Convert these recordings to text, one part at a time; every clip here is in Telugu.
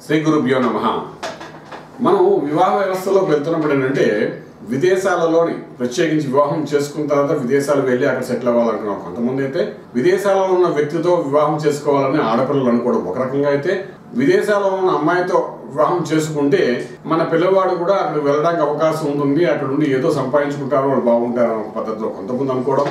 శ్రీ గురుభ్యో నమ మనం వివాహ వ్యవస్థలోకి వెళ్తున్నప్పుడు ఏంటంటే విదేశాలలోని ప్రత్యేకించి వివాహం చేసుకున్న తర్వాత విదేశాలు వెళ్ళి అక్కడ సెటిల్ అవ్వాలనుకున్నాం కొంతమంది అయితే విదేశాలలో ఉన్న వ్యక్తితో వివాహం చేసుకోవాలని ఆడపిల్లలు అనుకోవడం ఒక రకంగా అయితే విదేశాల్లో ఉన్న అమ్మాయితో వివాహం చేసుకుంటే మన పిల్లవాడు కూడా అక్కడ వెళ్ళడానికి అవకాశం ఉంటుంది అక్కడ ఉండి ఏదో సంపాదించుకుంటారు వాళ్ళు బాగుంటారు అనే ఒక పద్ధతిలో కొంతమంది అనుకోవడం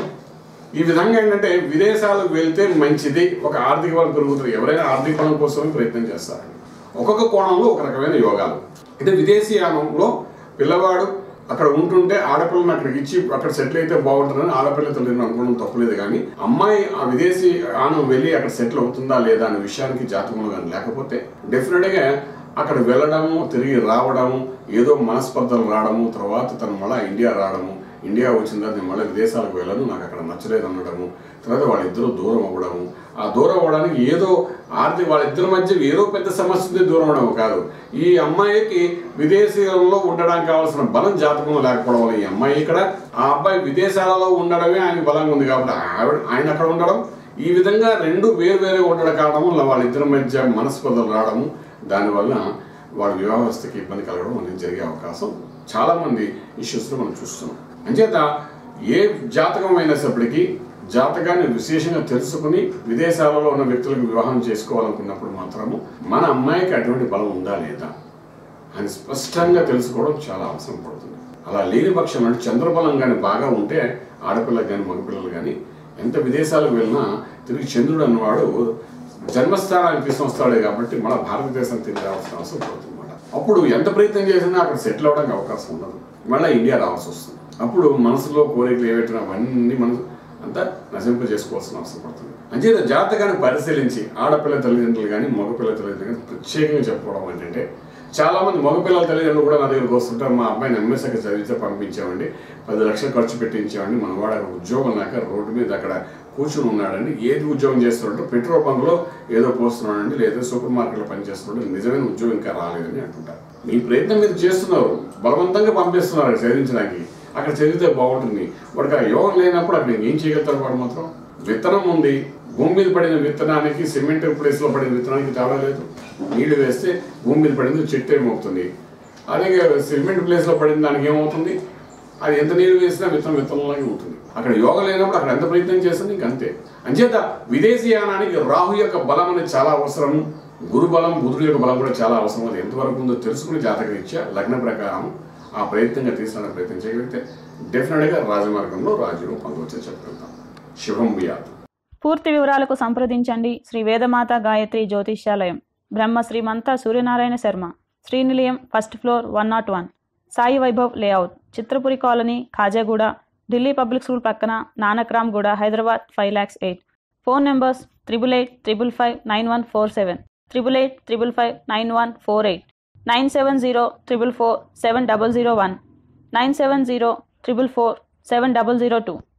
ఈ విధంగా ఏంటంటే విదేశాలకు వెళ్తే మంచిది ఒక ఆర్థిక బలం పెరుగుతుంది ఎవరైనా ఆర్థిక బలం కోసమే ప్రయత్నం చేస్తారు ఒక్కొక్క కోణంలో ఒక రకమైన యోగాలు అంటే విదేశీయానంలో పిల్లవాడు అక్కడ ఉంటుంటే ఆడపిల్లని అక్కడికి ఇచ్చి అక్కడ సెటిల్ అయితే బాగుంటుందని ఆడపిల్ల తల్లిదండ్రులు అనుకోవడం తప్పలేదు కానీ అమ్మాయి ఆ విదేశీ ఆనం వెళ్ళి అక్కడ సెటిల్ అవుతుందా లేదా అనే విషయానికి జాతకంలో కానీ లేకపోతే డెఫినెట్గా అక్కడ వెళ్ళడము తిరిగి రావడము ఏదో మనస్పర్ధలు రావడము తర్వాత తను మళ్ళీ ఇండియా రావడము ఇండియా వచ్చిన తర్వాత నేను మళ్ళీ విదేశాలకు వెళ్ళను నాకు అక్కడ నచ్చలేదు అనడము తర్వాత వాళ్ళిద్దరూ దూరం అవ్వడము ఆ దూరం అవ్వడానికి ఏదో ఆర్థిక వాళ్ళిద్దరి మధ్య ఏదో పెద్ద సమస్య ఉంది దూరం అవ్వడం కాదు ఈ అమ్మాయికి విదేశీయంలో ఉండడానికి కావాల్సిన బలం జాతకం లేకపోవడం వల్ల ఈ అమ్మాయి ఇక్కడ ఆ అబ్బాయి విదేశాలలో ఉండడమే ఆయన బలంగా ఉంది కాబట్టి ఆవిడ ఆయన అక్కడ ఉండడం ఈ విధంగా రెండు వేరు వేరుగా ఉండడం కావడం వల్ల వాళ్ళిద్దరి మధ్య మనస్పర్ధలు రావడము దానివల్ల వాళ్ళ వివాహస్థకి ఇబ్బంది కలగడం అనేది జరిగే అవకాశం చాలా మంది ఇష్యూస్లో మనం చూస్తున్నాం అంచేత ఏ జాతకం అయినప్పటికీ జాతకాన్ని విశేషంగా తెలుసుకుని విదేశాలలో ఉన్న వ్యక్తులకు వివాహం చేసుకోవాలనుకున్నప్పుడు మాత్రము మన అమ్మాయికి అటువంటి బలం ఉందా లేదా అని స్పష్టంగా తెలుసుకోవడం చాలా అవసరం పడుతుంది అలా లేని పక్షం అంటే చంద్రబలం కానీ బాగా ఉంటే ఆడపిల్లలు కానీ మగపిల్లలు కానీ ఎంత విదేశాలకు వెళ్ళినా తిరిగి చంద్రుడు అన్నవాడు జన్మస్థానానికి తీసుకొస్తాడే కాబట్టి మన భారతదేశం తిరిగి రావాల్సిన అవసరం పడుతుంది అన్నమాట అప్పుడు ఎంత ప్రయత్నం చేసినా అక్కడ సెటిల్ అవ్వడానికి అవకాశం ఉండదు మళ్ళీ ఇండియా రావాల్సి వస్తుంది అప్పుడు మనసులో కోరికలు ఏవైనా అవన్నీ మనసు అంతా నశింప చేసుకోవాల్సిన అవసరం పడుతుంది అంచేత జాతకాన్ని పరిశీలించి ఆడపిల్ల తల్లిదండ్రులు కానీ మగపిల్ల తల్లిదండ్రులు కానీ ప్రత్యేకంగా చెప్పుకోవడం ఏంటంటే చాలా మంది మగపిల్లల తల్లిదండ్రులు కూడా నా దగ్గరకు వస్తుంటారు మా అబ్బాయిని ఎంఎస్ఐకి చదివితే పంపించామండి పది లక్షలు ఖర్చు పెట్టించామండి మన వాడు అక్కడ ఉద్యోగం లేక రోడ్డు మీద అక్కడ కూర్చుని ఉన్నాడండి ఏది ఉద్యోగం చేస్తున్నాడు పెట్రోల్ బంక్లో ఏదో పోస్తున్నాడండి లేదా సూపర్ మార్కెట్లో పనిచేస్తున్నాడు నిజమైన ఉద్యోగం ఇంకా రాలేదని అంటుంటారు మీ ప్రయత్నం మీరు చేస్తున్నారు బలవంతంగా పంపిస్తున్నారు అక్కడ చదివించడానికి అక్కడ చదివితే బాగుంటుంది వాడికి ఆ యోగం లేనప్పుడు అక్కడ ఏం చేయగలుగుతాడు వాడు మాత్రం విత్తనం ఉంది భూమి మీద పడిన విత్తనానికి సిమెంట్ ప్లేస్లో పడిన విత్తనానికి తేడా లేదు నీళ్లు వేస్తే భూమి మీద పడింది చెట్టు ఏమవుతుంది అదే సిమెంట్ ప్లేస్లో పడిన దానికి ఏమవుతుంది అది ఎంత నీరు వేసినా విత్తనం విత్తనంలాగే ఉంటుంది అక్కడ యోగ లేనప్పుడు అక్కడ ఎంత ప్రయత్నం చేస్తుంది ఇంక అంతే అంచేత విదేశీయానానికి రాహు యొక్క బలం అనేది చాలా అవసరం గురు బలం బుధుడు యొక్క బలం కూడా చాలా అవసరం అది ఎంతవరకు ఉందో తెలుసుకుని జాతక రీత్యా లగ్న ప్రకారం ఆ ప్రయత్నంగా తీసుకునే ప్రయత్నం చేయగలిగితే డెఫినెట్గా రాజమార్గంలో రాజును పొందవచ్చని చెప్పగలుగుతాం శుభం బియాత్ పూర్తి వివరాలకు సంప్రదించండి Shri Vedamata Gayatri Jyotishyalayam Brahma Srimantha Suryanarayana Sharma Srinilayam first floor one not one Sai Vaibhav layout Chitrapuri colony Khajaguda Delhi public school పక్కన Nanakramguda Hyderabad five lakhs eight phone numbers triple eight triple five nine one four seven triple eight triple five nine one four eight nine seven zero triple four seven double zero one nine seven zero triple four seven double zero two